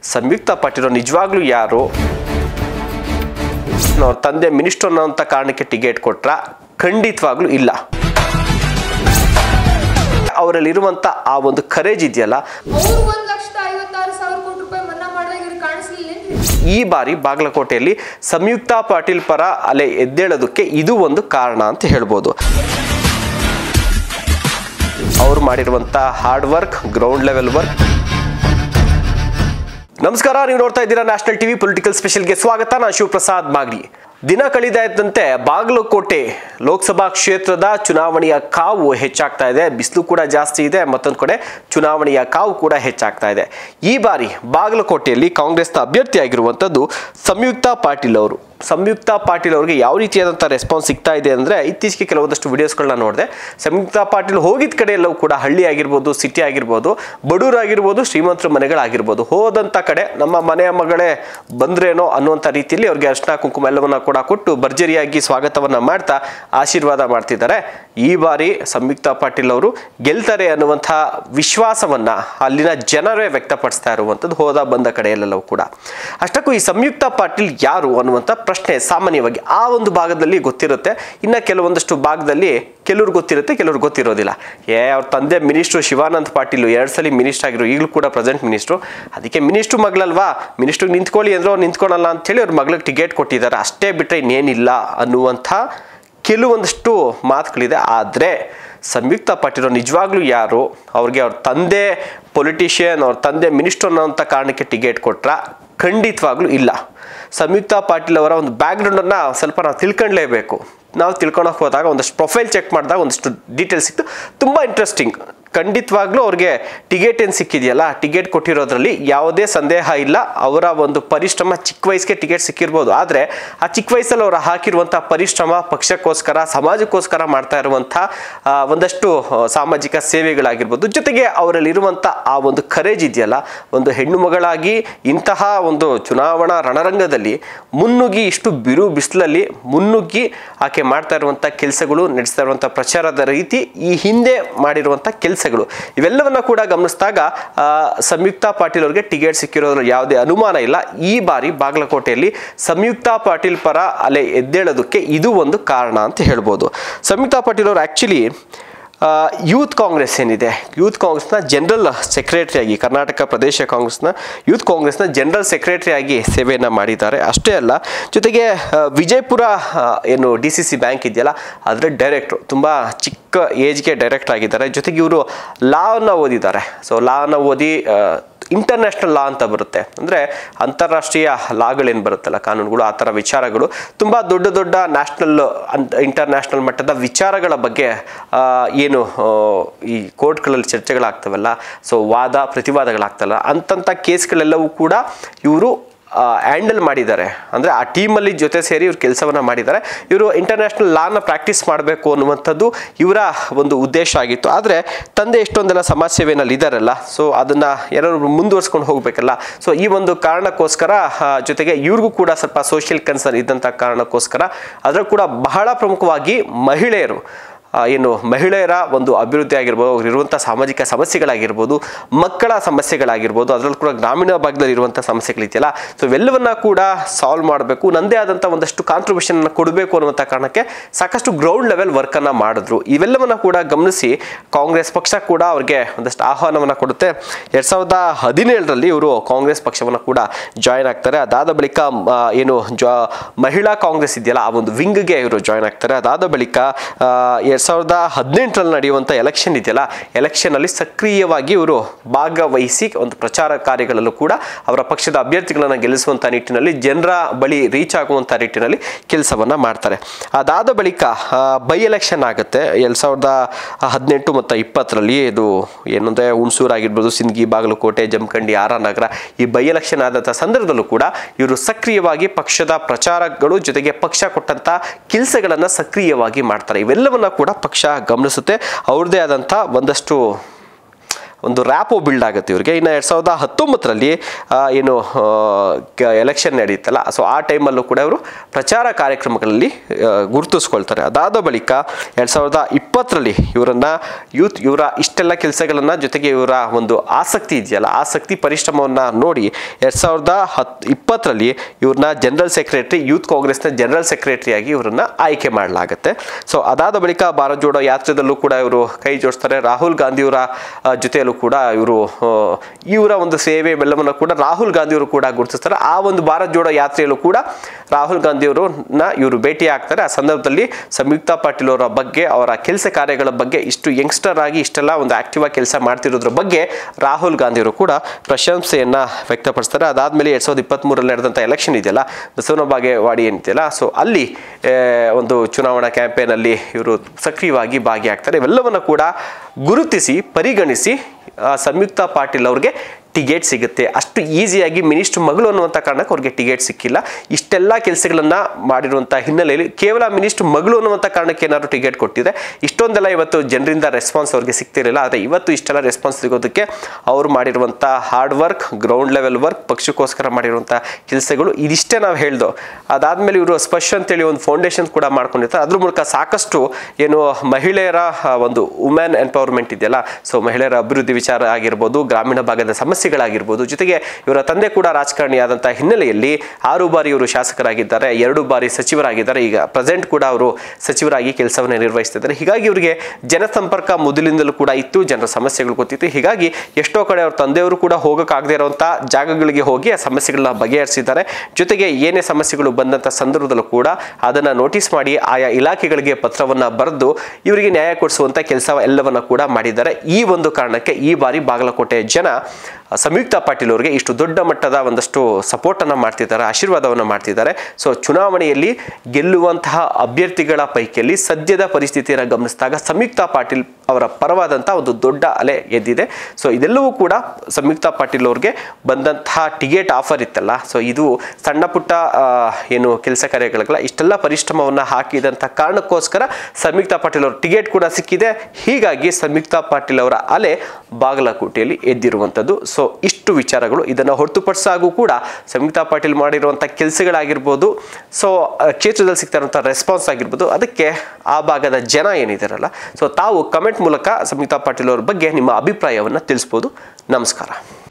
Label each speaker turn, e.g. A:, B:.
A: ಸಂಯುಕ್ತ ಪಾಟೀಲ್ ಅವ್ರು ನಿಜವಾಗ್ಲೂ ಯಾರು ಅವ್ರ ತಂದೆ ಮಿನಿಸ್ಟರ್ ಅನ್ನೋಂಥ ಕಾರಣಕ್ಕೆ ಟಿಕೆಟ್ ಕೊಟ್ರ ಖಂಡಿತವಾಗ್ಲೂ ಇಲ್ಲ ಅವರಲ್ಲಿರುವಂಥ ಆ ಒಂದು ಕರೇಜ್ ಇದೆಯಲ್ಲ
B: ಅವ್ರು ಒಂದ್ ಲಕ್ಷದ ಐವತ್ತಾರು ಸಾವಿರ ಕೋಟಿ ರೂಪಾಯಿ ಮನ್ನಾ ಮಾಡಿದಾಗ ಇವ್ರಿಗೆ ಕಾಣಿಸ್ಲಿಲ್ಲ
A: ಈ ಬಾರಿ ಬಾಗಲಕೋಟೆಯಲ್ಲಿ ಸಂಯುಕ್ತ ಪಾಟೀಲ್ ಪರ ಅಲೆ ಎದ್ದೇಳೋದಕ್ಕೆ ಇದು ಒಂದು ಕಾರಣ ಅಂತ ಹೇಳ್ಬೋದು ಅವ್ರು ಮಾಡಿರುವಂಥ hard work ground level work ನಮಸ್ಕಾರ ನೀವು ನೋಡ್ತಾ ಇದ್ದೀರಾ ನ್ಯಾಷನಲ್ ಟಿವಿ ಪೊಲಿಟಿಕಲ್ ಸ್ಪೆಷಲ್ಗೆ ಸ್ವಾಗತ ನಾನು ಶಿವಪ್ರಸಾದ್ ಮಾಗಡಿ ದಿನ ಕಳೀತಾ ಇದ್ದಂತೆ ಬಾಗಲಕೋಟೆ ಲೋಕಸಭಾ ಕ್ಷೇತ್ರದ ಚುನಾವಣೆಯ ಕಾವು ಹೆಚ್ಚಾಗ್ತಾ ಇದೆ ಬಿಸಿಲು ಕೂಡ ಜಾಸ್ತಿ ಇದೆ ಮತ್ತೊಂದು ಕಡೆ ಚುನಾವಣೆಯ ಕಾವು ಕೂಡ ಹೆಚ್ಚಾಗ್ತಾ ಇದೆ ಈ ಬಾರಿ ಬಾಗಲಕೋಟೆಯಲ್ಲಿ ಕಾಂಗ್ರೆಸ್ನ ಅಭ್ಯರ್ಥಿಯಾಗಿರುವಂಥದ್ದು ಸಂಯುಕ್ತ ಪಾಟೀಲ್ ಅವರು ಸಂಯುಕ್ತ ಪಾಟೀಲ್ ಅವರಿಗೆ ಯಾವ ರೀತಿಯಾದಂಥ ರೆಸ್ಪಾನ್ಸ್ ಸಿಗ್ತಾ ಇದೆ ಅಂದರೆ ಇತ್ತೀಚೆಗೆ ಕೆಲವೊಂದಷ್ಟು ವಿಡಿಯೋಸ್ಗಳನ್ನ ನೋಡಿದೆ ಸಂಯುಕ್ತ ಪಾಟೀಲ್ ಹೋಗಿದ್ದ ಕಡೆ ಎಲ್ಲವೂ ಕೂಡ ಹಳ್ಳಿ ಆಗಿರ್ಬೋದು ಸಿಟಿ ಆಗಿರ್ಬೋದು ಬಡವರಾಗಿರ್ಬೋದು ಶ್ರೀಮಂತರ ಮನೆಗಳಾಗಿರ್ಬೋದು ಹೋದಂಥ ಕಡೆ ನಮ್ಮ ಮನೆಯ ಮಗಳೇ ಬಂದ್ರೇನೋ ಅನ್ನುವಂಥ ರೀತಿಯಲ್ಲಿ ಅವ್ರಿಗೆ ಅರ್ಶನ ಕುಂಕುಮ ಎಲ್ಲವನ್ನ ಕೂಡ ಕೊಟ್ಟು ಭರ್ಜರಿಯಾಗಿ ಸ್ವಾಗತವನ್ನ ಮಾಡ್ತಾ ಆಶೀರ್ವಾದ ಮಾಡ್ತಿದ್ದಾರೆ ಈ ಬಾರಿ ಸಂಯುಕ್ತ ಪಾಟೀಲ್ ಅವರು ಗೆಲ್ತಾರೆ ಅನ್ನುವಂಥ ವಿಶ್ವಾಸವನ್ನ ಅಲ್ಲಿನ ಜನರೇ ವ್ಯಕ್ತಪಡಿಸ್ತಾ ಇರುವಂಥದ್ದು ಹೋದ ಬಂದ ಕಡೆಯಲ್ಲೆಲ್ಲವೂ ಕೂಡ ಅಷ್ಟಕ್ಕೂ ಈ ಸಂಯುಕ್ತ ಪಾಟೀಲ್ ಯಾರು ಅನ್ನುವಂಥ ಪ್ರಶ್ನೆ ಸಾಮಾನ್ಯವಾಗಿ ಆ ಒಂದು ಭಾಗದಲ್ಲಿ ಗೊತ್ತಿರುತ್ತೆ ಇನ್ನು ಕೆಲವೊಂದಷ್ಟು ಭಾಗದಲ್ಲಿ ಕೆಲವ್ರು ಗೊತ್ತಿರುತ್ತೆ ಕೆಲವ್ರು ಗೊತ್ತಿರೋದಿಲ್ಲ ಏ ಅವ್ರ ತಂದೆ ಮಿನಿಸ್ಟ್ರು ಶಿವಾನಂದ್ ಪಾಟೀಲ್ ಎರಡು ಸಲ ಮಿನಿಸ್ಟರ್ ಆಗಿರೋ ಈಗಲೂ ಕೂಡ ಪ್ರೆಸೆಂಟ್ ಮಿನಿಸ್ಟ್ರು ಅದಕ್ಕೆ ಮಿನಿಸ್ಟ್ರು ಮಗಳಲ್ವಾ ಮಿನಿಸ್ಟ್ರಿಗೆ ನಿಂತ್ಕೊಳ್ಳಿ ಅಂದ್ರೆ ಅವ್ರು ನಿಂತ್ಕೊಳ್ಳಲ್ಲ ಅಂತೇಳಿ ಅವ್ರ ಮಗಳಿಗೆ ಟಿಕೆಟ್ ಕೊಟ್ಟಿದ್ದಾರೆ ಅಷ್ಟೇ ಬಿಟ್ಟರೆ ಇನ್ನೇನಿಲ್ಲ ಅನ್ನುವಂಥ ಕೆಲವೊಂದಷ್ಟು ಮಾತುಗಳಿದೆ ಆದರೆ ಸಂಯುಕ್ತ ಪಾಟೀಲ್ ಅವ್ರು ನಿಜವಾಗ್ಲೂ ಯಾರು ಅವ್ರಿಗೆ ಅವ್ರ ತಂದೆ ಪೊಲಿಟಿಷಿಯನ್ ಅವ್ರ ತಂದೆ ಮಿನಿಸ್ಟರ್ ಅನ್ನೋಂಥ ಕಾರಣಕ್ಕೆ ಟಿಕೆಟ್ ಕೊಟ್ರ ಖಂಡಿತವಾಗ್ಲೂ ಇಲ್ಲ ಸಂಯುಕ್ತ ಪಾಟೀಲ್ ಅವರ ಒಂದು ಬ್ಯಾಕ್ಗ್ರೌಂಡನ್ನು ಸ್ವಲ್ಪ ನಾವು ತಿಳ್ಕೊಳ್ಳೇಬೇಕು ನಾವು ತಿಳ್ಕೊಳಕ್ಕೆ ಹೋದಾಗ ಒಂದಷ್ಟು ಪ್ರೊಫೈಲ್ ಚೆಕ್ ಮಾಡಿದಾಗ ಒಂದಷ್ಟು ಡೀಟೇಲ್ಸ್ ಸಿಕ್ತು ತುಂಬ ಇಂಟ್ರೆಸ್ಟಿಂಗ್ ಖಂಡಿತವಾಗ್ಲೂ ಅವ್ರಿಗೆ ಟಿಕೆಟ್ ಏನು ಸಿಕ್ಕಿದೆಯಲ್ಲ ಟಿಕೆಟ್ ಕೊಟ್ಟಿರೋದ್ರಲ್ಲಿ ಯಾವುದೇ ಸಂದೇಹ ಇಲ್ಲ ಅವರ ಒಂದು ಪರಿಶ್ರಮ ಚಿಕ್ಕ ವಯಸ್ಸಿಗೆ ಟಿಕೆಟ್ ಸಿಕ್ಕಿರ್ಬೋದು ಆದರೆ ಆ ಚಿಕ್ಕ ವಯಸ್ಸಲ್ಲಿ ಅವರು ಹಾಕಿರುವಂಥ ಪರಿಶ್ರಮ ಪಕ್ಷಕ್ಕೋಸ್ಕರ ಸಮಾಜಕ್ಕೋಸ್ಕರ ಮಾಡ್ತಾ ಇರುವಂಥ ಆ, ಒಂದಷ್ಟು ಆ, ಸಾಮಾಜಿಕ ಸೇವೆಗಳಾಗಿರ್ಬೋದು ಜೊತೆಗೆ ಅವರಲ್ಲಿರುವಂಥ ಆ ಒಂದು ಕರೇಜ್ ಇದೆಯಲ್ಲ ಒಂದು ಹೆಣ್ಣು ಮಗಳಾಗಿ ಇಂತಹ ಒಂದು ಚುನಾವಣಾ ರಣರಂಗದಲ್ಲಿ ಮುನ್ನುಗ್ಗಿ ಇಷ್ಟು ಬಿರು ಬಿಸಿಲಲ್ಲಿ ಮುನ್ನುಗ್ಗಿ ಆಕೆ ಮಾಡ್ತಾ ಇರುವಂಥ ಕೆಲಸಗಳು ನಡೆಸ್ತಾ ಇರುವಂಥ ಪ್ರಚಾರದ ರೀತಿ ಈ ಹಿಂದೆ ಮಾಡಿರುವಂಥ ಕೆಲಸಗಳು ಇವೆಲ್ಲವನ್ನ ಕೂಡ ಗಮನಿಸಿದಾಗ ಆ, ಸಂಯುಕ್ತ ಪಾಟೀಲ್ ಅವರಿಗೆ ಟಿಕೆಟ್ ಸಿಕ್ಕಿರೋದ್ರಲ್ಲಿ ಯಾವುದೇ ಅನುಮಾನ ಇಲ್ಲ ಈ ಬಾರಿ ಬಾಗಲಕೋಟೆಯಲ್ಲಿ ಸಂಯುಕ್ತ ಪಾಟೀಲ್ ಪರ ಅಲೆ ಎದ್ದೇಳೋದಕ್ಕೆ ಇದು ಒಂದು ಕಾರಣ ಅಂತ ಹೇಳ್ಬೋದು ಸಂಯುಕ್ತ ಪಾಟೀಲ್ ಅವರು ಆ್ಯಕ್ಚುಲಿ ಯೂತ್ ಕಾಂಗ್ರೆಸ್ ಏನಿದೆ ಯೂತ್ ಕಾಂಗ್ರೆಸ್ನ ಜನರಲ್ ಸೆಕ್ರೆಟರಿಯಾಗಿ ಕರ್ನಾಟಕ ಪ್ರದೇಶ ಕಾಂಗ್ರೆಸ್ನ ಯೂತ್ ಕಾಂಗ್ರೆಸ್ನ ಜನರಲ್ ಸೆಕ್ರೆಟರಿಯಾಗಿ ಸೇವೆಯನ್ನು ಮಾಡಿದ್ದಾರೆ ಅಷ್ಟೇ ಅಲ್ಲ ಜೊತೆಗೆ ಆ, ವಿಜಯಪುರ ಆ, ಏನು ಡಿ ಸಿ ಸಿ ಬ್ಯಾಂಕ್ ಇದೆಯಲ್ಲ ಅದರ ಡೈರೆಕ್ಟ್ರು ತುಂಬ ಚಿಕ್ಕ ಏಜ್ಗೆ ಡೈರೆಕ್ಟ್ ಆಗಿದ್ದಾರೆ ಜೊತೆಗೆ ಇವರು ಲಾವನ್ನು ಓದಿದ್ದಾರೆ ಸೊ ಲಾವನ್ನು ಓದಿ ಇಂಟರ್ನ್ಯಾಷನಲ್ ಲಾ ಅಂತ ಬರುತ್ತೆ ಅಂದರೆ ಅಂತಾರಾಷ್ಟ್ರೀಯ ಲಾಗಳೇನು ಬರುತ್ತಲ್ಲ ಕಾನೂನುಗಳು ಆ ಥರ ವಿಚಾರಗಳು ತುಂಬ ದೊಡ್ಡ ದೊಡ್ಡ ನ್ಯಾಷನಲ್ ಇಂಟರ್ನ್ಯಾಷನಲ್ ಮಟ್ಟದ ವಿಚಾರಗಳ ಬಗ್ಗೆ ಆ, ಏನು ಆ, ಈ ಕೋರ್ಟ್ಗಳಲ್ಲಿ ಚರ್ಚೆಗಳಾಗ್ತವಲ್ಲ ಸೊ ವಾದ ಪ್ರತಿವಾದಗಳಾಗ್ತಲ್ಲ ಅಂತಂಥ ಕೇಸ್ಗಳೆಲ್ಲವೂ ಕೂಡ ಇವರು ಹ್ಯಾಂಡಲ್ ಮಾಡಿದ್ದಾರೆ ಅಂದರೆ ಆ ಟೀಮಲ್ಲಿ ಜೊತೆ ಸೇರಿ ಇವ್ರು ಕೆಲಸವನ್ನು ಮಾಡಿದ್ದಾರೆ ಇವರು ಇಂಟರ್ನ್ಯಾಷನಲ್ ಲಾನ ಪ್ರಾಕ್ಟೀಸ್ ಮಾಡಬೇಕು ಅನ್ನುವಂಥದ್ದು ಇವರ ಒಂದು ಉದ್ದೇಶ ಆಗಿತ್ತು ಆದರೆ ತಂದೆ ಎಷ್ಟೊಂದೆಲ್ಲ ಸಮಾಜ ಸೇವೆಯಲ್ಲಿ ಇದ್ದಾರಲ್ಲ ಸೊ ಅದನ್ನು ಏನಾದ್ರು ಮುಂದುವರ್ಸ್ಕೊಂಡು ಹೋಗಬೇಕಲ್ಲ ಸೊ ಈ ಒಂದು ಕಾರಣಕ್ಕೋಸ್ಕರ ಆ, ಜೊತೆಗೆ ಇವ್ರಿಗೂ ಕೂಡ ಸ್ವಲ್ಪ ಸೋಷಿಯಲ್ ಕನ್ಸರ್ನ್ ಇದ್ದಂಥ ಕಾರಣಕ್ಕೋಸ್ಕರ ಅದರ ಕೂಡ ಬಹಳ ಪ್ರಮುಖವಾಗಿ ಮಹಿಳೆಯರು ಆ, ಏನು ಮಹಿಳೆಯರ ಒಂದು ಅಭಿವೃದ್ಧಿ ಆಗಿರ್ಬೋದು ಅವ್ರಿರುವಂಥ ಸಾಮಾಜಿಕ ಸಮಸ್ಯೆಗಳಾಗಿರ್ಬೋದು ಮಕ್ಕಳ ಸಮಸ್ಯೆಗಳಾಗಿರ್ಬೋದು ಅದರಲ್ಲೂ ಕೂಡ ಗ್ರಾಮೀಣ ಭಾಗದಲ್ಲಿ ಇರುವಂಥ ಸಮಸ್ಯೆಗಳಿದೆಯಲ್ಲ ಸೊ ಇವೆಲ್ಲವನ್ನ ಕೂಡ ಸಾಲ್ವ್ ಮಾಡಬೇಕು ನನ್ನದೇ ಆದಂಥ ಒಂದಷ್ಟು ಕಾಂಟ್ರಿಬ್ಯೂಷನ್ ಕೊಡಬೇಕು ಅನ್ನುವಂಥ ಕಾರಣಕ್ಕೆ ಸಾಕಷ್ಟು ಗ್ರೌಂಡ್ ಲೆವೆಲ್ ವರ್ಕನ್ನು ಮಾಡಿದ್ರು ಇವೆಲ್ಲವನ್ನ ಕೂಡ ಗಮನಿಸಿ ಕಾಂಗ್ರೆಸ್ ಪಕ್ಷ ಕೂಡ ಅವ್ರಿಗೆ ಒಂದಷ್ಟು ಆಹ್ವಾನವನ್ನು ಕೊಡುತ್ತೆ ಎರಡು ಸಾವಿರದ ಹದಿನೇಳರಲ್ಲಿ ಇವರು ಕಾಂಗ್ರೆಸ್ ಪಕ್ಷವನ್ನು ಕೂಡ ಜಾಯ್ನ್ ಆಗ್ತಾರೆ ಅದಾದ ಬಳಿಕ ಆ, ಏನು ಜಾ ಮಹಿಳಾ ಕಾಂಗ್ರೆಸ್ ಇದೆಯಲ್ಲ ಆ ಒಂದು ವಿಂಗ್ಗೆ ಇವರು ಜಾಯ್ನ್ ಆಗ್ತಾರೆ ಅದಾದ ಬಳಿಕ ಎರಡು ಸಾವಿರದ ಹದಿನೆಂಟರಲ್ಲಿ ನಡೆಯುವಂಥ ಎಲೆಕ್ಷನ್ ಇದೆಯಲ್ಲ ಎಲೆಕ್ಷನಲ್ಲಿ ಸಕ್ರಿಯವಾಗಿ ಇವರು ಭಾಗವಹಿಸಿ ಒಂದು ಪ್ರಚಾರ ಕಾರ್ಯಗಳಲ್ಲೂ ಕೂಡ ಅವರ ಪಕ್ಷದ ಅಭ್ಯರ್ಥಿಗಳನ್ನು ಗೆಲ್ಲಿಸುವಂಥ ನಿಟ್ಟಿನಲ್ಲಿ ಜನರ ಬಳಿ ರೀಚ್ ಆಗುವಂಥ ನಿಟ್ಟಿನಲ್ಲಿ ಕೆಲಸವನ್ನು ಮಾಡ್ತಾರೆ ಅದಾದ ಬಳಿಕ ಬೈ ಎಲೆಕ್ಷನ್ ಆಗುತ್ತೆ ಎರಡು ಸಾವಿರದ ಹದಿನೆಂಟು ಮತ್ತು ಇಪ್ಪತ್ತರಲ್ಲಿ ಇದು ಏನಂದರೆ ಹುಣಸೂರು ಆಗಿರ್ಬೋದು ಸಿಂದಗಿ ಬಾಗಲಕೋಟೆ ಜಮಖಂಡಿ ಆರ ನಗರ ಈ ಬೈ ಎಲೆಕ್ಷನ್ ಆದಂಥ ಸಂದರ್ಭದಲ್ಲೂ ಕೂಡ ಇವರು ಸಕ್ರಿಯವಾಗಿ ಪಕ್ಷದ ಪ್ರಚಾರಗಳು ಜೊತೆಗೆ ಪಕ್ಷ ಕೊಟ್ಟಂಥ ಕೆಲಸಗಳನ್ನು ಸಕ್ರಿಯವಾಗಿ ಮಾಡ್ತಾರೆ ಇವೆಲ್ಲವನ್ನ ಕೂಡ ಪಕ್ಷ ಗಮನಿಸುತ್ತೆ ಅವ್ರದ್ದೇ ಆದಂಥ ಒಂದಷ್ಟು ಒಂದು ರ್ಯಾಪೋ ಬಿಲ್ಡ್ ಆಗುತ್ತೆ ಇವ್ರಿಗೆ ಇನ್ನು ಎರಡು ಸಾವಿರದ ಹತ್ತೊಂಬತ್ತರಲ್ಲಿ ಆ, ಏನು ಎಲೆಕ್ಷನ್ ನಡೆಯುತ್ತಲ್ಲ ಸೊ ಆ ಟೈಮಲ್ಲೂ ಕೂಡ ಇವರು ಪ್ರಚಾರ ಕಾರ್ಯಕ್ರಮಗಳಲ್ಲಿ ಆ, ಗುರುತಿಸ್ಕೊಳ್ತಾರೆ ಅದಾದ ಬಳಿಕ ಎರಡು ಸಾವಿರದ ಇಪ್ಪತ್ತರಲ್ಲಿ ಇವರನ್ನ ಯೂತ್ ಇವರ ಇಷ್ಟೆಲ್ಲ ಕೆಲಸಗಳನ್ನು ಜೊತೆಗೆ ಇವರ ಒಂದು ಆಸಕ್ತಿ ಇದೆಯಲ್ಲ ಆಸಕ್ತಿ ಪರಿಶ್ರಮವನ್ನು ನೋಡಿ ಎರಡು ಸಾವಿರದ ಹತ್ ಇಪ್ಪತ್ತರಲ್ಲಿ ಇವ್ರನ್ನ ಜನರಲ್ ಸೆಕ್ರೆಟರಿ ಯೂತ್ ಕಾಂಗ್ರೆಸ್ನ ಜನರಲ್ ಸೆಕ್ರೆಟರಿಯಾಗಿ ಇವರನ್ನ ಆಯ್ಕೆ ಮಾಡಲಾಗುತ್ತೆ ಸೊ ಅದಾದ ಬಳಿಕ ಭಾರತ್ ಜೋಡೋ ಯಾತ್ರೆದಲ್ಲೂ ಕೂಡ ಇವರು ಕೈ ಜೋಡಿಸ್ತಾರೆ ರಾಹುಲ್ ಗಾಂಧಿಯವರ ಆ, ಜೊತೆಯಲ್ಲೂ ಕೂಡ ಇವರು ಆ, ಇವರ ಒಂದು ಸೇವೆ ಬೆಲ್ಲವನ್ನು ಕೂಡ ರಾಹುಲ್ ಗಾಂಧಿಯವರು ಕೂಡ ಗುರುತಿಸ್ತಾರೆ ಆ ಒಂದು ಭಾರತ್ ಜೋಡೋ ಯಾತ್ರೆಯಲ್ಲೂ ಕೂಡ ರಾಹುಲ್ ಗಾಂಧಿಯವರನ್ನ ಇವರು ಭೇಟಿ ಆಗ್ತಾರೆ ಆ ಸಂದರ್ಭದಲ್ಲಿ ಸಂಯುಕ್ತಾ ಪಾಟೀಲ್ ಅವರ ಬಗ್ಗೆ ಅವರ ಕೆಲಸ ಕಾರ್ಯಗಳ ಬಗ್ಗೆ ಇಷ್ಟು ಯಂಗ್ಸ್ಟರ್ ಆಗಿ ಇಷ್ಟೆಲ್ಲ ಒಂದು ಆಕ್ಟಿವ್ ಆಗಿ ಕೆಲಸ ಮಾಡ್ತಿರೋದ್ರ ಬಗ್ಗೆ ರಾಹುಲ್ ಗಾಂಧಿಯವರು ಕೂಡ ಪ್ರಶಂಸೆಯನ್ನ ವ್ಯಕ್ತಪಡಿಸ್ತಾರೆ ಅದಾದ್ಮೇಲೆ ಎರಡ್ ಸಾವಿರದ ಇಪ್ಪತ್ತ್ಮೂರಲ್ಲಿ ನಡೆದಂಥ ಎಲೆಕ್ಷನ್ ಇದೆಯಲ್ಲ ಬಸವನ ಬಾಗೇವಾಡಿ ಏನಿದೆಯಲ್ಲ ಸೊ ಅಲ್ಲಿ ಆ, ಒಂದು ಚುನಾವಣಾ ಕ್ಯಾಂಪೇನಲ್ಲಿ ಇವರು ಸಕ್ರಿಯವಾಗಿ ಭಾಗಿಯಾಗ್ತಾರೆ ಇವೆಲ್ಲವನ್ನು ಕೂಡ ಗುರುತಿಸಿ ಪರಿಗಣಿಸಿ ಆ, ಸಂಯುಕ್ತಾ ಪಾಟೀಲ್ ಅವ್ರಿಗೆ ಟಿಕೆಟ್ ಸಿಗುತ್ತೆ ಅಷ್ಟು ಈಸಿಯಾಗಿ ಮಿನಿಸ್ಟರ್ ಮಗಳು ಅನ್ನುವಂಥ ಕಾರಣಕ್ಕೆ ಅವ್ರಿಗೆ ಟಿಕೆಟ್ ಸಿಕ್ಕಿಲ್ಲ ಇಷ್ಟೆಲ್ಲ ಕೆಲಸಗಳನ್ನ ಮಾಡಿರುವಂಥ ಹಿನ್ನೆಲೆಯಲ್ಲಿ ಕೇವಲ ಮಿನಿಸ್ಟರ್ ಮಗಳು ಅನ್ನುವಂಥ ಕಾರಣಕ್ಕೆ ಏನಾದ್ರು ಟಿಕೆಟ್ ಕೊಟ್ಟಿದೆ ಇಷ್ಟೊಂದೆಲ್ಲ ಇವತ್ತು ಜನರಿಂದ ರೆಸ್ಪಾನ್ಸ್ ಅವ್ರಿಗೆ ಸಿಗ್ತಿರಲಿಲ್ಲ ಆದರೆ ಇವತ್ತು ಇಷ್ಟೆಲ್ಲ ರೆಸ್ಪಾನ್ಸ್ ಸಿಗೋದಕ್ಕೆ ಅವ್ರು ಮಾಡಿರುವಂಥ hard work ground level work ಪಕ್ಷಕ್ಕೋಸ್ಕರ ಮಾಡಿರುವಂಥ ಕೆಲಸಗಳು ಇದಿಷ್ಟೇ ನಾವು ಹೇಳ್ದೋ ಅದಾದಮೇಲೆ ಇವರು ಸ್ಪರ್ಶ ಅಂತೇಳಿ ಒಂದು ಫೌಂಡೇಶನ್ ಕೂಡ ಮಾಡ್ಕೊಂಡಿರ್ತಾರೆ ಅದ್ರ ಮೂಲಕ ಸಾಕಷ್ಟು ಏನು ಮಹಿಳೆಯರ ಆ, ಒಂದು ವುಮೆನ್ ಎಂಪವರ್ಮೆಂಟ್ ಇದೆಯಲ್ಲ ಸೊ ಮಹಿಳೆಯರ ಅಭಿವೃದ್ಧಿ ವಿಚಾರ ಆಗಿರ್ಬೋದು ಗ್ರಾಮೀಣ ಭಾಗದ ಸಮಸ್ಯೆಗಳಾಗಿರ್ಬೋದು ಜೊತೆಗೆ ಇವರ ತಂದೆ ಕೂಡ ರಾಜಕಾರಣಿಯಾದಂಥ ಹಿನ್ನೆಲೆಯಲ್ಲಿ ಆರು ಬಾರಿ ಇವರು ಶಾಸಕರಾಗಿದ್ದಾರೆ ಎರಡು ಬಾರಿ ಸಚಿವರಾಗಿದ್ದಾರೆ ಈಗ ಪ್ರೆಸೆಂಟ್ ಕೂಡ ಅವರು ಸಚಿವರಾಗಿ ಕೆಲಸವನ್ನು ನಿರ್ವಹಿಸ್ತಿದ್ದಾರೆ ಹೀಗಾಗಿ ಇವರಿಗೆ ಜನಸಂಪರ್ಕ ಮೊದಲಿಂದಲೂ ಕೂಡ ಇತ್ತು ಜನರ ಸಮಸ್ಯೆಗಳು ಗೊತ್ತಿತ್ತು ಹೀಗಾಗಿ ಎಷ್ಟೋ ಕಡೆ ಅವ್ರ ತಂದೆಯವರು ಕೂಡ ಹೋಗೋಕ್ಕಾಗದೇ ಇರುವಂಥ ಜಾಗಗಳಿಗೆ ಹೋಗಿ ಆ ಸಮಸ್ಯೆಗಳನ್ನ ಬಗೆಹರಿಸಿದ್ದಾರೆ ಜೊತೆಗೆ ಏನೇ ಸಮಸ್ಯೆಗಳು ಬಂದಂಥ ಸಂದರ್ಭದಲ್ಲೂ ಕೂಡ ಅದನ್ನು ನೋಟಿಸ್ ಮಾಡಿ ಆಯಾ ಇಲಾಖೆಗಳಿಗೆ ಪತ್ರವನ್ನು ಬರೆದು ಇವರಿಗೆ ನ್ಯಾಯ ಕೊಡಿಸುವಂಥ ಕೆಲಸ ಎಲ್ಲವನ್ನ ಕೂಡ ಮಾಡಿದ್ದಾರೆ ಈ ಒಂದು ಕಾರಣಕ್ಕೆ ಈ ಬಾರಿ ಬಾಗಲಕೋಟೆ ಜನ ಆ, ಸಂಯುಕ್ತ ಪಾಟೀಲ್ ಅವರಿಗೆ ಇಷ್ಟು ದೊಡ್ಡ ಮಟ್ಟದ ಒಂದಷ್ಟು ಸಪೋರ್ಟನ್ನು ಮಾಡ್ತಿದ್ದಾರೆ ಆಶೀರ್ವಾದವನ್ನು ಮಾಡ್ತಿದ್ದಾರೆ ಸೊ ಚುನಾವಣೆಯಲ್ಲಿ ಗೆಲ್ಲುವಂತಹ ಅಭ್ಯರ್ಥಿಗಳ ಪೈಕಿಯಲ್ಲಿ ಸದ್ಯದ ಪರಿಸ್ಥಿತಿಯನ್ನು ಗಮನಿಸಿದಾಗ ಸಂಯುಕ್ತ ಪಾಟೀಲ್ ಅವರ ಪರವಾದಂಥ ಒಂದು ದೊಡ್ಡ ಅಲೆ ಎದ್ದಿದೆ ಸೊ ಇದೆಲ್ಲವೂ ಕೂಡ ಸಂಯುಕ್ತ ಪಾಟೀಲ್ ಅವ್ರಿಗೆ ಬಂದಂತಹ ಟಿಕೆಟ್ ಆಫರ್ ಇತ್ತಲ್ಲ ಸೊ ಇದು ಸಣ್ಣ ಪುಟ್ಟ ಆ, ಏನು ಕೆಲಸ ಕಾರ್ಯಗಳಿಗೆಲ್ಲ ಇಷ್ಟೆಲ್ಲ ಪರಿಶ್ರಮವನ್ನು ಹಾಕಿದಂಥ ಕಾರಣಕ್ಕೋಸ್ಕರ ಸಂಯುಕ್ತ ಪಾಟೀಲ್ ಅವ್ರ ಟಿಕೆಟ್ ಕೂಡ ಸಿಕ್ಕಿದೆ ಹೀಗಾಗಿ ಸಂಯುಕ್ತ ಪಾಟೀಲ್ ಅವರ ಅಲೆ ಬಾಗಲಕೋಟೆಯಲ್ಲಿ ಎದ್ದಿರುವಂಥದ್ದು ಸೊ ಇಷ್ಟು ವಿಚಾರಗಳು ಇದನ್ನು ಹೊರತುಪಡಿಸಾಗೂ ಕೂಡ ಸಂಯುಕ್ತ ಪಾಟೀಲ್ ಮಾಡಿರುವಂಥ ಕೆಲಸಗಳಾಗಿರ್ಬೋದು ಸೊ ಕ್ಷೇತ್ರದಲ್ಲಿ ಸಿಗ್ತಾ ಇರುವಂಥ ರೆಸ್ಪಾನ್ಸ್ ಆಗಿರ್ಬೋದು ಅದಕ್ಕೆ ಆ ಭಾಗದ ಜನ ಏನಿದಾರಲ್ಲ ಸೊ ತಾವು ಕಮೆಂಟ್ ಮೂಲಕ ಸಂಯುಕ್ತ ಪಾಟೀಲ್ ಅವ್ರ ಬಗ್ಗೆ ನಿಮ್ಮ ಅಭಿಪ್ರಾಯವನ್ನು ತಿಳಿಸ್ಬೋದು ನಮಸ್ಕಾರ